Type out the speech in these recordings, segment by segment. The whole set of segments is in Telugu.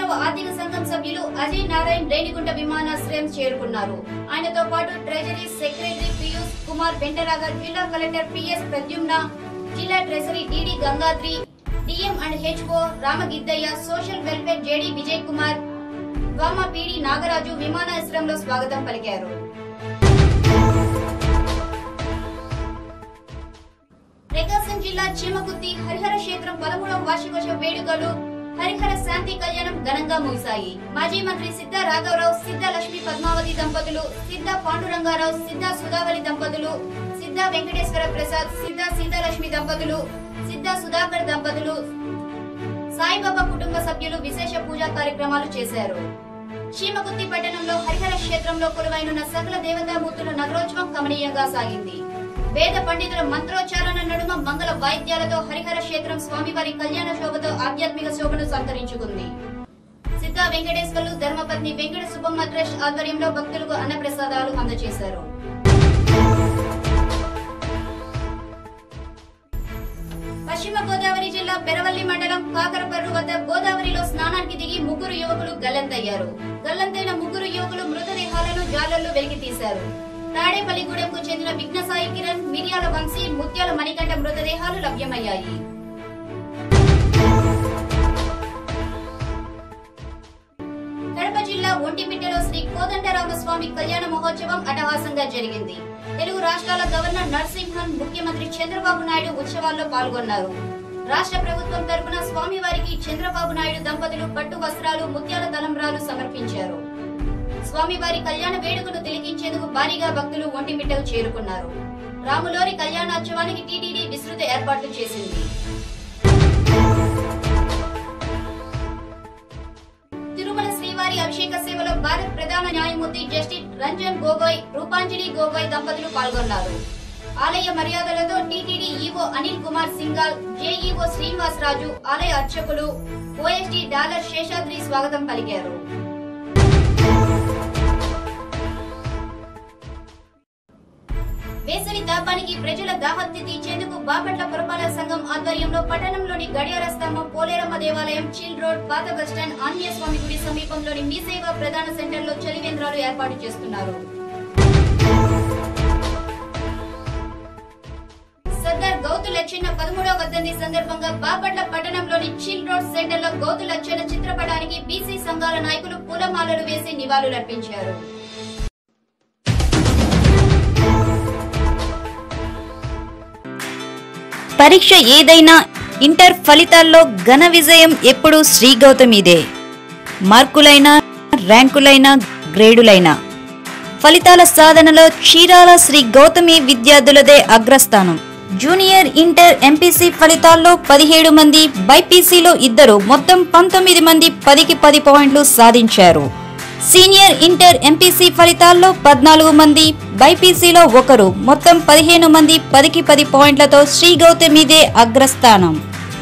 పన్నెండవ ఆర్థిక సంఘం సభ్యులు అజయ్ నారాయణ్ రేణిగుంట విమానాశ్రయం చేరుకున్నారు ఆయనతో పాటు ట్రెజరీ సెక్రటరీ పీయూష్ కుమార్ వెంటరాగర్ జిల్లా కలెక్టర్ పిఎస్ ప్రద్యుమ్న జిల్లా treasury DD Gangadri DM and HO Ramagiddayya social welfare JD Vijay Kumar వామా పీడి నాగరాజు విమానాశ్రయంలో స్వాగతం పలికారు ప్రకాశం జిల్లా చీమకుర్తి హరిహర క్షేత్రం పదమూడవ వార్షికోత్సవ వేడుకలు హరిహర శాంతి కళ్యాణం ఘనంగా ముగిశాయి మాజీ మంత్రి సిద్ధ రాఘవరావు సిద్ధ లక్ష్మి పద్మావతి దంపతులు సిద్ధ పాండురంగారావు సిద్ధ సుధావరి దంపతులు సిద్ధ వెంకటేశ్వర ప్రసాద్ సిద్ధ సీతాలక్ష్మి దంపతులు సిద్ధ సుధాకర్ దంపతులు సాయిబాబా కుటుంబ సభ్యులు విశేష పూజా కార్యక్రమాలు చేశారు చీమకుర్తి పట్టణంలో హరిహర క్షేత్రంలో కొలువైనున్న సకల దేవతామూర్తుల నగరోత్సవం కమనీయంగా సాగింది వేద పండితుల మంత్రోచ్చారణ నడుమ మంగళ వాయిద్యాలతో హరిహర క్షేత్రం స్వామివారి కళ్యాణ శోభతో ఆధ్యాత్మిక శోభను సంతరించుకుంది సిద్ధా వెంకటేశ్వర్లు ధర్మపత్ని వెంకట సుబ్బమ్మ ట్రస్ట్ ఆధ్వర్యంలో భక్తులకు అన్నప్రసాదాలు అందజేశారు పశ్చిమ గోదావరి జిల్లా పెరవల్లి మండలం కాకరపర్రు వద్ద గోదావరిలో స్నానానికి దిగి ముగ్గురు యువకులు గల్లంతయ్యారు గల్లంతైన ముగ్గురు యువకులు మృతదేహాలను జాలర్లు వెలికి తీశారు తాడేపల్లిగూడెంకు చెందిన విఘ్నసాయి కిరణ్ మిర్యాల వంశీ ముత్యాల మణికంఠ మృతదేహాలు లభ్యమయ్యాయి కడప జిల్లా ఒంటిమిట్టలో శ్రీ కోదండరామస్వామి కళ్యాణ మహోత్సవం అటహాసంగా జరిగింది తెలుగు రాష్ట్రాల గవర్నర్ నరసింహన్ ముఖ్యమంత్రి చంద్రబాబు నాయుడు ఉత్సవాల్లో పాల్గొన్నారు రాష్ట్ర ప్రభుత్వం తరపున స్వామివారికి చంద్రబాబు నాయుడు దంపతులు పట్టు వస్త్రాలు ముత్యాల తలంబ్రాలు సమర్పించారు స్వామివారి కళ్యాణ వేడుకను తిలకించేందుకు భారీగా భక్తులు ఒంటిమిట్టకు చేరుకున్నారు రాములోరి కళ్యాణోత్సవానికి టీటీడీ విస్తృత ఏర్పాట్లు చేసింది తిరుమల శ్రీవారి అభిషేక సేవలో భారత్ ప్రధాన న్యాయమూర్తి జస్టిస్ రంజన్ గోగోయ్ రూపాంజలి గోగోయ్ దంపతులు పాల్గొన్నారు ఆలయ మర్యాదలతో TTD EO Anil Kumar Singhal JEO Srinivas Raju ఆలయ అర్చకులు ఓఎస్డీ డాలర్ శేషాద్రి స్వాగతం పలికారు వేసవి తాపానికి ప్రజల దాహత్తి తీర్చేందుకు బాపట్ల పురపాలక సంఘం ఆధ్వర్యంలో పట్టణంలోని గడియార స్తంభం పోలేరమ్మ దేవాలయం చిల్ రోడ్ పాత బస్టాండ్ ఆంజనేయ స్వామి గుడి సమీపంలోని మీ సేవ ప్రధాన సెంటర్లో చలివేంద్రాలు ఏర్పాటు చేస్తున్నారు సర్దార్ గౌతు లచ్చన్న పదమూడవ వర్ధంతి సందర్భంగా బాపట్ల పట్టణంలోని చిల్ రోడ్ సెంటర్ లో గౌతు లచ్చన్న చిత్రపటానికి బీసీ సంఘాల నాయకులు పూలమాలలు వేసి నివాళులర్పించారు పరీక్ష ఏదైనా ఇంటర్ ఫలితాల్లో ఘన విజయం ఎప్పుడూ శ్రీ గౌతమిదే మార్కులైనా ర్యాంకులైనా గ్రేడులైనా ఫలితాల సాధనలో చీరాల శ్రీ గౌతమి విద్యార్థులదే అగ్రస్థానం జూనియర్ ఇంటర్ ఎంపీసీ ఫలితాల్లో పదిహేడు మంది బైపీసీలో ఇద్దరు మొత్తం పంతొమ్మిది మంది పదికి పది పాయింట్లు సాధించారు సీనియర్ ఇంటర్ ఎంపీసీ ఫలితాల్లో పద్నాలుగు మంది బైపీసీలో ఒకరు మొత్తం పదిహేను మంది పదికి పది పాయింట్లతో శ్రీ గౌతమిదే అగ్రస్థానం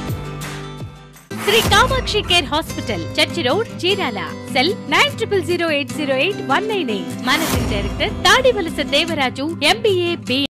Sri Kamakshi care hospital church road Chirala cell nine triple zero eight zero eight one nine eight managing director Tadivalasa Devaraju MBA B